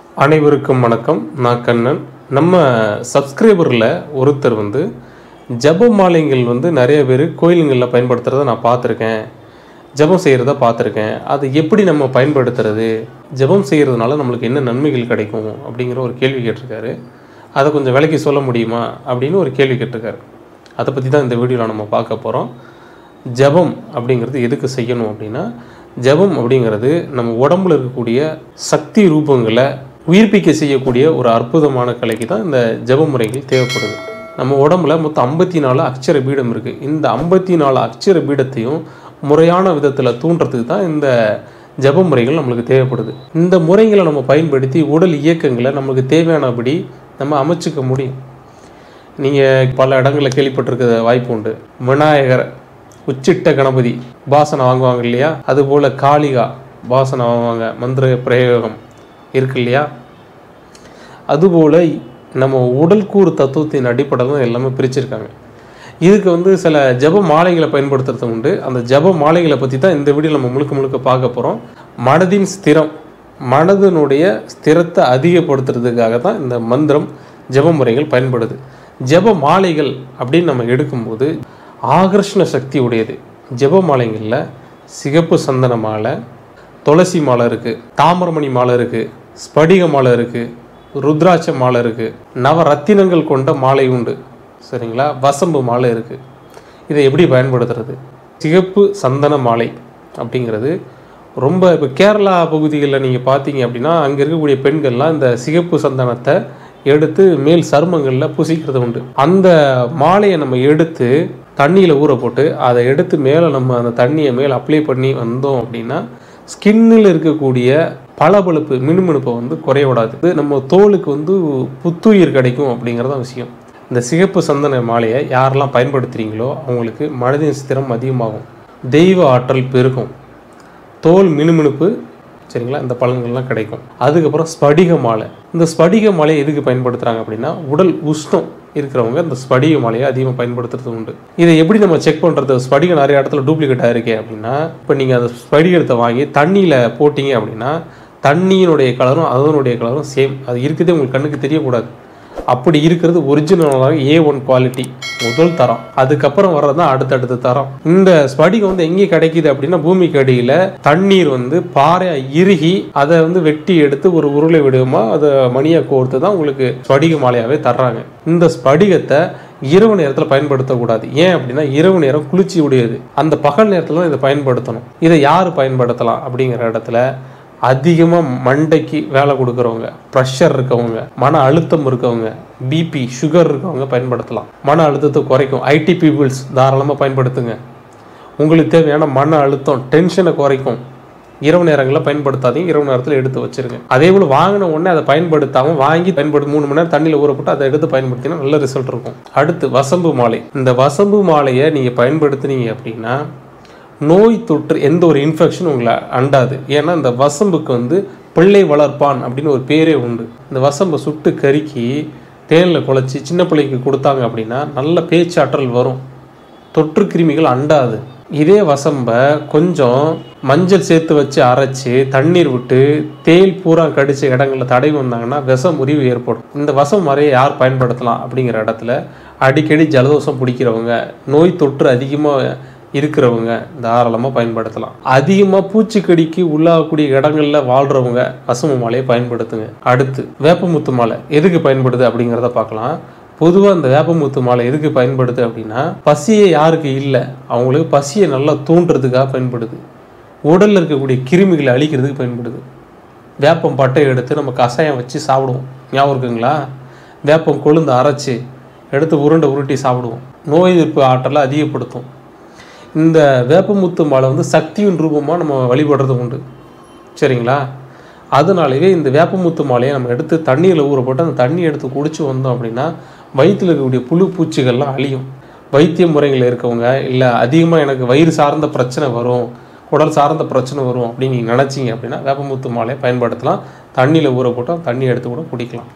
அனைவருக்கும் வணக்கம் நான் கண்ணன் நம்ம சப்ஸ்கிரைபரில் ஒருத்தர் வந்து ஜப மாலைகள் வந்து நிறைய பேர் கோயிலுங்களில் பயன்படுத்துகிறத நான் பார்த்துருக்கேன் ஜெபம் செய்கிறத பார்த்துருக்கேன் அது எப்படி நம்ம பயன்படுத்துறது ஜெபம் செய்கிறதுனால நம்மளுக்கு என்ன நன்மைகள் கிடைக்கும் அப்படிங்கிற ஒரு கேள்வி கேட்டிருக்காரு அதை கொஞ்சம் விலைக்கு சொல்ல முடியுமா அப்படின்னு ஒரு கேள்வி கேட்டிருக்காரு அதை பற்றி தான் இந்த வீடியோவில் நம்ம பார்க்க போகிறோம் ஜெபம் அப்படிங்கிறது எதுக்கு செய்யணும் அப்படின்னா ஜெபம் அப்படிங்கிறது நம்ம உடம்புல இருக்கக்கூடிய சக்தி ரூபங்களை உயிர்ப்பிக்க செய்யக்கூடிய ஒரு அற்புதமான கலைக்கு தான் இந்த ஜெப முறைகள் தேவைப்படுது நம்ம உடம்புல மொத்தம் ஐம்பத்தி நாலு அக்ஷர பீடம் இருக்குது இந்த ஐம்பத்தி நாலு அக்ஷர பீடத்தையும் முறையான விதத்தில் தூண்டுறதுக்கு தான் இந்த ஜெப முறைகள் நம்மளுக்கு தேவைப்படுது இந்த முறைகளை நம்ம பயன்படுத்தி உடல் இயக்கங்களை நமக்கு தேவையானபடி நம்ம அமைச்சுக்க முடியும் நீங்கள் பல இடங்களில் கேள்விப்பட்டிருக்க வாய்ப்பு உண்டு விநாயகர் உச்சிட்ட கணபதி பாசனை வாங்குவாங்க இல்லையா அதுபோல் காளிகா பாசனை வாங்குவாங்க மந்திர பிரயோகம் இருக்கு இல்லையா அதுபோல் நம்ம உடல் கூறு தத்துவத்தின் அடிப்படையில் தான் எல்லாமே பிரிச்சிருக்காங்க இதுக்கு வந்து சில ஜப மாலைகளை பயன்படுத்துறது உண்டு அந்த ஜப மாலைகளை பற்றி தான் இந்த வீடியோ நம்ம முழுக்க முழுக்க பார்க்க போகிறோம் மனதின் ஸ்திரம் மனதினுடைய ஸ்திரத்தை அதிகப்படுத்துறதுக்காக தான் இந்த மந்திரம் ஜப முறைகள் பயன்படுது ஜப மாலைகள் அப்படின்னு நம்ம எடுக்கும்போது ஆகர்ஷண சக்தி உடையது ஜப மாலைகளில் சிகப்பு சந்தன மாலை துளசி மாலை இருக்குது தாமரமணி மாலை இருக்குது ஸ்படிக மாலை இருக்குது ருத்ராட்ச மாலை இருக்குது நவரத்தினங்கள் கொண்ட மாலை உண்டு சரிங்களா வசம்பு மாலை இருக்குது இதை எப்படி பயன்படுத்துறது சிகப்பு சந்தன மாலை அப்படிங்கிறது ரொம்ப இப்போ கேரளா பகுதிகளில் நீங்கள் பார்த்தீங்க அப்படின்னா அங்கே இருக்கக்கூடிய பெண்கள்லாம் இந்த சிகப்பு சந்தனத்தை எடுத்து மேல் சருமங்களில் பூசிக்கிறது உண்டு அந்த மாலையை நம்ம எடுத்து தண்ணியில் ஊற போட்டு அதை எடுத்து மேலே நம்ம அந்த தண்ணியை மேலே அப்ளை பண்ணி வந்தோம் அப்படின்னா ஸ்கின்னில் இருக்கக்கூடிய பளபளப்பு மினுமினுப்பை வந்து குறைய விடாது இது நம்ம தோலுக்கு வந்து புத்துயிர் கிடைக்கும் அப்படிங்கிறது தான் விஷயம் இந்த சிகப்பு சந்தன மாலையை யாரெல்லாம் பயன்படுத்துகிறீங்களோ அவங்களுக்கு மனதின் ஸ்திரம் அதிகமாகும் தெய்வ ஆற்றல் பெருகும் தோல் மினுமினுப்பு சரிங்களா இந்த பலன்கள்லாம் கிடைக்கும் அதுக்கப்புறம் ஸ்படிக மாலை இந்த ஸ்படிக மாலையை எதுக்கு பயன்படுத்துகிறாங்க அப்படின்னா உடல் உஷ்ணம் இருக்கிறவங்க இந்த ஸ்படிக மாலையை அதிகமாக பயன்படுத்துறது உண்டு இதை எப்படி நம்ம செக் பண்ணுறது ஸ்படிகம் நிறைய இடத்துல டூப்ளிகேட் ஆயிருக்கே அப்படின்னா இப்போ நீங்கள் அந்த ஸ்படிகத்தை வாங்கி தண்ணியில் போட்டிங்க அப்படின்னா தண்ணியினுடைய கலரும் அதனுடைய கலரும் சேம் அது இருக்குதே உங்களுக்கு கண்ணுக்கு தெரியக்கூடாது அப்படி இருக்கிறது ஒரிஜினலாக ஏ ஒன் குவாலிட்டி முதல் தரம் அதுக்கப்புறம் வர்றது தான் அடுத்தடுத்த தரம் இந்த ஸ்படிகம் வந்து எங்கே கிடைக்குது அப்படின்னா பூமிக்கு அடியில் தண்ணீர் வந்து பாறை இறுகி அதை வந்து வெட்டி எடுத்து ஒரு உருளை விடுமா அதை மணியை கோர்த்து தான் உங்களுக்கு ஸ்படிக மாலையாகவே தர்றாங்க இந்த ஸ்படிகத்தை இரவு நேரத்தில் பயன்படுத்தக்கூடாது ஏன் அப்படின்னா இரவு நேரம் குளிர்ச்சி உடையது அந்த பகல் நேரத்தில் தான் இதை பயன்படுத்தணும் இதை யார் பயன்படுத்தலாம் அப்படிங்கிற இடத்துல அதிகமாக மண்டைக்கு வேலை கொடுக்குறவங்க ப்ரெஷர் இருக்கவங்க மன அழுத்தம் இருக்கவங்க பிபி சுகர் இருக்கவங்க பயன்படுத்தலாம் மன அழுத்தத்தை குறைக்கும் ஐடி பீப்புள்ஸ் தாராளமாக பயன்படுத்துங்க உங்களுக்கு தேவையான மன அழுத்தம் டென்ஷனை குறைக்கும் இரவு நேரங்களில் பயன்படுத்தாதீங்க இரவு நேரத்தில் எடுத்து வச்சிருங்க அதே போல் வாங்கின உடனே அதை பயன்படுத்தாமல் வாங்கி பயன்படுத்தி மூணு மணி நேரம் தண்ணியில் ஊற போட்டு அதை எடுத்து பயன்படுத்தினா நல்ல ரிசல்ட் இருக்கும் அடுத்து வசம்பு மாலை இந்த வசம்பு மாலையை நீங்கள் பயன்படுத்துனீங்க அப்படின்னா நோய் தொற்று எந்த ஒரு இன்ஃபெக்ஷன் உங்களை அண்டாது ஏன்னா இந்த வசம்புக்கு வந்து பிள்ளை வளர்ப்பான் அப்படின்னு ஒரு பேரே உண்டு இந்த வசம்பை சுட்டு கருக்கி தேனில் குழச்சி சின்ன பிள்ளைக்கு கொடுத்தாங்க அப்படின்னா நல்ல பேச்சாற்றல் வரும் தொற்று கிருமிகள் அண்டாது இதே வசம்பை கொஞ்சம் மஞ்சள் சேர்த்து வச்சு அரைச்சி தண்ணீர் விட்டு தேல் பூரா கடிச்ச இடங்களில் தடவி வந்தாங்கன்னா விஷம் முறிவு ஏற்படும் இந்த விஷம் முறையை யார் பயன்படுத்தலாம் அப்படிங்கிற இடத்துல அடிக்கடி ஜலதோஷம் பிடிக்கிறவங்க நோய் தொற்று அதிகமாக இருக்கிறவங்க தாராளமாக பயன்படுத்தலாம் அதிகமாக பூச்சிக்கடிக்கு உள்ளாகக்கூடிய இடங்களில் வாழ்கிறவங்க வசம்பு மாலையை பயன்படுத்துங்க அடுத்து வேப்பமுத்து மாலை எதுக்கு பயன்படுது அப்படிங்கிறத பார்க்கலாம் பொதுவாக இந்த வேப்பமுத்து மாலை எதுக்கு பயன்படுது அப்படின்னா பசியே யாருக்கு இல்லை அவங்களுக்கு பசியை நல்லா தூண்டுறதுக்காக பயன்படுது உடலில் இருக்கக்கூடிய கிருமிகளை அழிக்கிறதுக்கு பயன்படுது வேப்பம் பட்டை எடுத்து நம்ம கஷாயம் வச்சு சாப்பிடுவோம் ஞாபகம் இருக்குங்களா வேப்பம் கொழுந்து அரைச்சி எடுத்து உருண்டை உருட்டி சாப்பிடுவோம் நோய் எதிர்ப்பு ஆற்றலை அதிகப்படுத்தும் இந்த வேப்பமுத்து மாலை வந்து சக்தியின் ரூபமாக நம்ம வழிபடுறது உண்டு சரிங்களா அதனாலவே இந்த வேப்பமுத்து மாலையை நம்ம எடுத்து தண்ணியில் ஊற போட்டு அந்த தண்ணி எடுத்து குடிச்சு வந்தோம் அப்படின்னா வயிற்றில் இருக்கக்கூடிய புழு பூச்சிகள்லாம் அழியும் வைத்திய முறைகள் இருக்கவங்க இல்லை அதிகமாக எனக்கு வயிறு சார்ந்த பிரச்சனை வரும் குடல் சார்ந்த பிரச்சனை வரும் அப்படின்னு நீங்கள் நினச்சிங்க அப்படின்னா வேப்பமுத்து மாலையை பயன்படுத்தலாம் தண்ணியில் ஊற போட்டால் தண்ணி எடுத்து கூட குடிக்கலாம்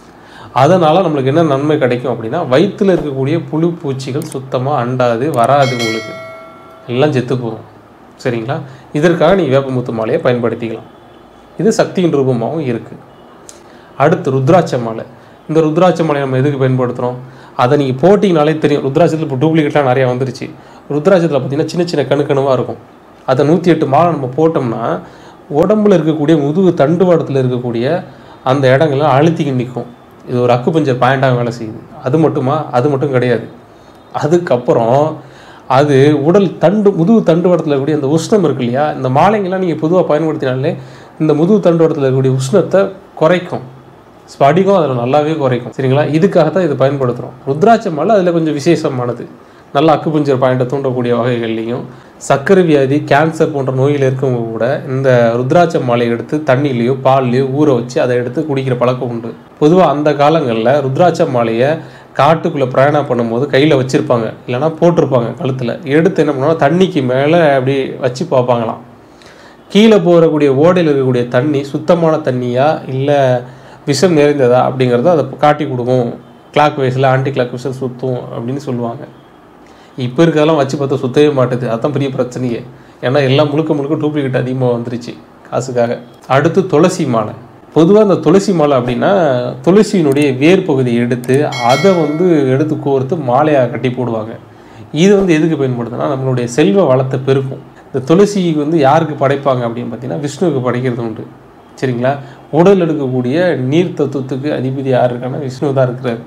அதனால் நம்மளுக்கு என்ன நன்மை கிடைக்கும் அப்படின்னா வயிற்றில் இருக்கக்கூடிய புழு பூச்சிகள் சுத்தமாக அண்டாது வராது உங்களுக்கு எல்லாம் செத்து போகும் சரிங்களா இதற்காக நீங்கள் வேப்பமுத்து மாலையை பயன்படுத்திக்கலாம் இது சக்தியின் ரூபமாகவும் இருக்குது அடுத்து ருத்ராட்ச மாலை இந்த ருத்ராட்ச மாலை நம்ம எதுக்கு பயன்படுத்துகிறோம் அதை நீங்கள் போட்டிங்கனாலே தெரியும் ருத்ராட்சத்தில் இப்போ டூப்ளிகேட்லாம் நிறையா வந்துருச்சு ருத்ராட்சத்தில் பார்த்தீங்கன்னா சின்ன சின்ன கணு கணுவாக இருக்கும் அதை நூற்றி எட்டு மாலை நம்ம போட்டோம்னா உடம்புல இருக்கக்கூடிய முதுகு தண்டுவாடத்தில் இருக்கக்கூடிய அந்த இடங்கள்லாம் அழுத்திக்கு நிற்கும் இது ஒரு அக்குபஞ்சர் பாயிண்டாக வேலை செய்யுது அது மட்டுமா அது மட்டும் கிடையாது அதுக்கப்புறம் அது உடல் தண்டு முதுகு தண்டுவடத்தில் இருக்கக்கூடிய அந்த உஷ்ணம் இருக்கு இல்லையா இந்த மாலைங்கள்லாம் நீங்கள் பொதுவாக பயன்படுத்தினாலே இந்த முதுகு தண்டுவடத்தில் இருக்கக்கூடிய உஷ்ணத்தை குறைக்கும் ஸ்படிகம் அதில் நல்லாவே குறைக்கும் சரிங்களா இதுக்காக தான் இதை பயன்படுத்துகிறோம் ருத்ராட்ச மாலை அதில் கொஞ்சம் விசேஷமானது நல்ல அக்குபஞ்சர் பாயிண்ட்டை தூண்டக்கூடிய வகைகள்லையும் சர்க்கரை வியாதி கேன்சர் போன்ற நோயில் இருக்கவங்க கூட இந்த ருத்ராட்ச மாலையை எடுத்து தண்ணியிலையோ பால்லையோ ஊற வச்சு அதை எடுத்து குடிக்கிற பழக்கம் உண்டு பொதுவாக அந்த காலங்களில் ருத்ராட்ச மாலையை காட்டுக்குள்ளே பிரயாணம் பண்ணும்போது கையில் வச்சுருப்பாங்க இல்லைன்னா போட்டிருப்பாங்க கழுத்தில் எடுத்து என்ன பண்ணுவாங்க தண்ணிக்கு மேலே அப்படி வச்சு பார்ப்பாங்களாம் கீழே போகக்கூடிய ஓடையில் இருக்கக்கூடிய தண்ணி சுத்தமான தண்ணியா இல்லை விஷம் நிறைந்ததா அப்படிங்கிறத அதை காட்டி கொடுக்கும் கிளாக் வைஸில் ஆன்டி கிளாக் வைஸில் சுத்தும் அப்படின்னு சொல்லுவாங்க இப்போ இருக்கிறதெல்லாம் வச்சு பார்த்தா சுத்தவே மாட்டுது அதான் பெரிய பிரச்சனையே ஏன்னா எல்லாம் முழுக்க முழுக்க டூப்ளிகேட் அதிகமாக வந்துருச்சு காசுக்காக அடுத்து துளசி மாலை பொதுவாக இந்த துளசி மாலை அப்படின்னா துளசியினுடைய வேர் பகுதியை எடுத்து அதை வந்து எடுத்து கோர்த்து மாலையாக கட்டி போடுவாங்க இது வந்து எதுக்கு பயன்படுதுன்னா நம்மளுடைய செல்வ வளத்தை பெருக்கும் இந்த துளசிக்கு வந்து யாருக்கு படைப்பாங்க அப்படின்னு பார்த்தீங்கன்னா விஷ்ணுவுக்கு படைக்கிறது உண்டு சரிங்களா உடல் எடுக்கக்கூடிய நீர் தத்துவத்துக்கு அதிபதி யார் இருக்கான்னா விஷ்ணு தான் இருக்கிறார்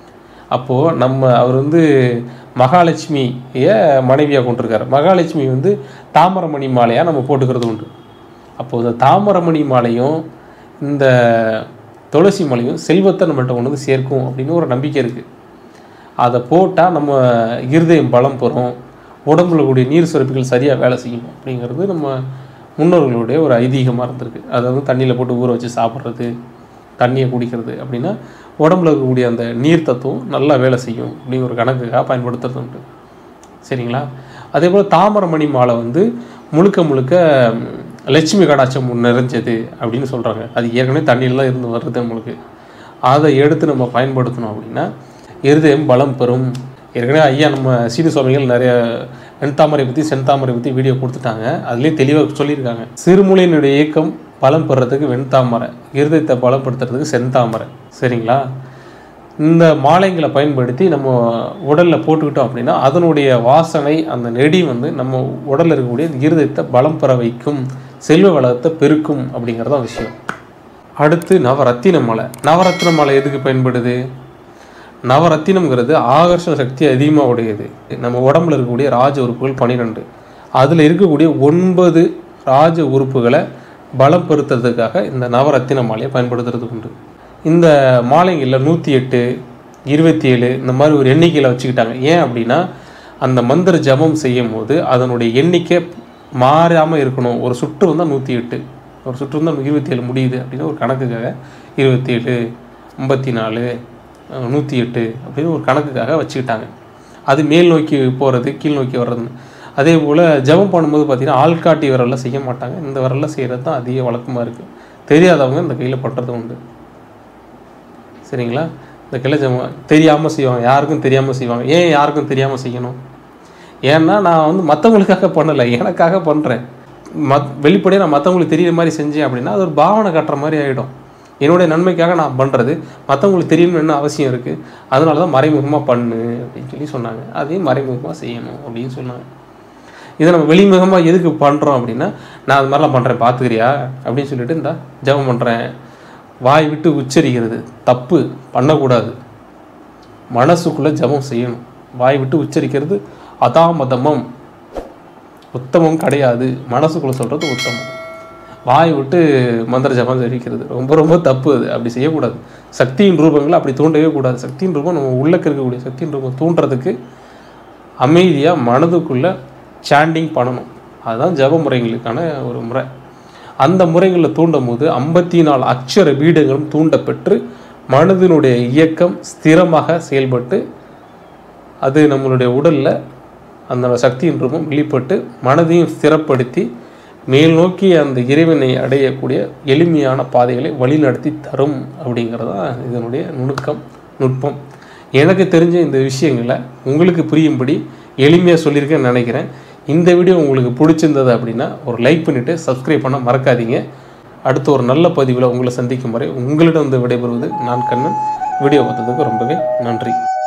அப்போது நம்ம அவர் வந்து மகாலட்சுமியை மனைவியாக கொண்டிருக்காரு மகாலட்சுமி வந்து தாமரமணி மாலையாக நம்ம போட்டுக்கிறது உண்டு அப்போது இந்த தாமரமணி மாலையும் இந்த துளசி மாலையும் செல்வத்தை நம்மள்ட்ட கொண்டு வந்து சேர்க்கும் அப்படின்னு ஒரு நம்பிக்கை இருக்குது அதை போட்டால் நம்ம இருதயம் பலம் பெறும் உடம்புல கூடிய நீர் சுரப்பிகள் சரியாக வேலை செய்யும் அப்படிங்கிறது நம்ம முன்னோர்களுடைய ஒரு ஐதீகமாக இருந்திருக்கு அதை வந்து தண்ணியில் போட்டு ஊற வச்சு சாப்பிட்றது தண்ணியை குடிக்கிறது அப்படின்னா உடம்புல இருக்கக்கூடிய அந்த நீர் தத்துவம் நல்லா வேலை செய்யும் அப்படிங்கிற ஒரு கணக்குக்காக பயன்படுத்துறது உண்டு சரிங்களா அதே போல் தாமரமணி மாலை வந்து முழுக்க முழுக்க ம், லட்சுமி கடாட்சம் நிறைஞ்சது அப்படின்னு சொல்கிறாங்க அது ஏற்கனவே தண்ணியில் தான் இருந்து வருது நம்மளுக்கு அதை எடுத்து நம்ம பயன்படுத்தணும் அப்படின்னா இருதயம் பலம் பெறும் ஏற்கனவே ஐயா நம்ம சீனு சுவாமிகள் நிறைய வெண்தாமரை பற்றி செந்தாமரை பற்றி வீடியோ கொடுத்துட்டாங்க அதுலேயே தெளிவாக சொல்லியிருக்காங்க சிறுமூலையினுடைய இயக்கம் பலம் பெறத்துக்கு வெண்தாமரை இருதயத்தை பலப்படுத்துறதுக்கு செந்தாமரை சரிங்களா இந்த மாலைங்களை பயன்படுத்தி நம்ம உடலில் போட்டுக்கிட்டோம் அப்படின்னா அதனுடைய வாசனை அந்த நெடி வந்து நம்ம உடலில் இருக்கக்கூடிய இருதயத்தை பலம் பெற வைக்கும் செல்வ வளத்தை பெருக்கும் அப்படிங்கிறது தான் விஷயம் அடுத்து நவரத்தின மாலை நவரத்தின மாலை எதுக்கு பயன்படுது நவரத்தினம்ங்கிறது ஆகர்ஷண சக்தி அதிகமாக உடையது நம்ம உடம்புல இருக்கக்கூடிய ராஜ உறுப்புகள் பன்னிரெண்டு அதில் இருக்கக்கூடிய ஒன்பது ராஜ உறுப்புகளை பலப்படுத்துறதுக்காக இந்த நவரத்தின மாலையை பயன்படுத்துறது உண்டு இந்த மாலைகளில் நூற்றி எட்டு இருபத்தி ஏழு இந்த மாதிரி ஒரு எண்ணிக்கையில் வச்சுக்கிட்டாங்க ஏன் அப்படின்னா அந்த மந்திர ஜபம் செய்யும் போது அதனுடைய எண்ணிக்கை மாறாமல் இருக்கணும் ஒரு சுற்று வந்தால் நூற்றி எட்டு ஒரு சுற்று வந்தால் இருபத்தி ஏழு முடியுது அப்படின்னு ஒரு கணக்குக்காக இருபத்தி ஏழு ஐம்பத்தி நாலு நூற்றி எட்டு அப்படின்னு ஒரு கணக்குக்காக வச்சுக்கிட்டாங்க அது மேல் நோக்கி போகிறது கீழ் நோக்கி வர்றதுன்னு அதே போல் ஜெபம் பண்ணும்போது பார்த்தீங்கன்னா ஆள்காட்டி விரலில் செய்ய மாட்டாங்க இந்த விரலில் செய்கிறது தான் அதிக வழக்கமாக இருக்குது தெரியாதவங்க இந்த கையில் பண்ணுறது உண்டு சரிங்களா இந்த கிளை ஜெபம் தெரியாமல் செய்வாங்க யாருக்கும் தெரியாமல் செய்வாங்க ஏன் யாருக்கும் தெரியாமல் செய்யணும் ஏன்னா நான் வந்து மற்றவங்களுக்காக பண்ணலை எனக்காக பண்ணுறேன் மத் வெளிப்படையாக நான் மற்றவங்களுக்கு தெரியுற மாதிரி செஞ்சேன் அப்படின்னா அது ஒரு பாவனை கட்டுற மாதிரி ஆகிடும் என்னுடைய நன்மைக்காக நான் பண்ணுறது மற்றவங்களுக்கு தெரியணும்னு என்ன அவசியம் இருக்குது அதனால தான் மறைமுகமாக பண்ணு அப்படின்னு சொல்லி சொன்னாங்க அதையும் மறைமுகமாக செய்யணும் அப்படின்னு சொன்னாங்க இதை நம்ம வெளிமுகமாக எதுக்கு பண்ணுறோம் அப்படின்னா நான் அது மாதிரிலாம் பண்ணுறேன் பார்த்துக்கிறியா அப்படின்னு சொல்லிட்டு இந்த ஜெபம் பண்ணுறேன் வாய் விட்டு உச்சரிக்கிறது தப்பு பண்ணக்கூடாது மனசுக்குள்ளே ஜெபம் செய்யணும் வாய் விட்டு உச்சரிக்கிறது அதாமதமம் உத்தமம் கிடையாது மனசுக்குள்ளே சொல்கிறது உத்தமம் வாய் விட்டு மந்திர ஜபம் ஜபிக்கிறது ரொம்ப ரொம்ப தப்பு அது அப்படி செய்யக்கூடாது சக்தியின் ரூபங்களை அப்படி தூண்டவே கூடாது சக்தியின் ரூபம் நம்ம உள்ளக்க இருக்கக்கூடிய சக்தியின் ரூபம் தூண்டுறதுக்கு அமைதியாக மனதுக்குள்ளே சாண்டிங் பண்ணணும் அதுதான் ஜப முறைகளுக்கான ஒரு முறை அந்த முறைகளில் தூண்டும் போது ஐம்பத்தி நாலு அக்ஷர பீடங்களும் தூண்டப்பெற்று மனதினுடைய இயக்கம் ஸ்திரமாக செயல்பட்டு அது நம்மளுடைய உடலில் அந்த சக்தியின் ரூபம் வெளிப்பட்டு மனதையும் ஸ்திரப்படுத்தி மேல் நோக்கி அந்த இறைவனை அடையக்கூடிய எளிமையான பாதைகளை வழிநடத்தி தரும் அப்படிங்கிறது தான் இதனுடைய நுணுக்கம் நுட்பம் எனக்கு தெரிஞ்ச இந்த விஷயங்களை உங்களுக்கு புரியும்படி எளிமையாக சொல்லியிருக்கேன்னு நினைக்கிறேன் இந்த வீடியோ உங்களுக்கு பிடிச்சிருந்தது அப்படின்னா ஒரு லைக் பண்ணிவிட்டு சப்ஸ்கிரைப் பண்ண மறக்காதீங்க அடுத்து ஒரு நல்ல பதிவில் உங்களை சந்திக்கும் வரை உங்களிடம் வந்து விடைபெறுவது நான் கண்ணன் வீடியோ பார்த்ததுக்கு ரொம்பவே நன்றி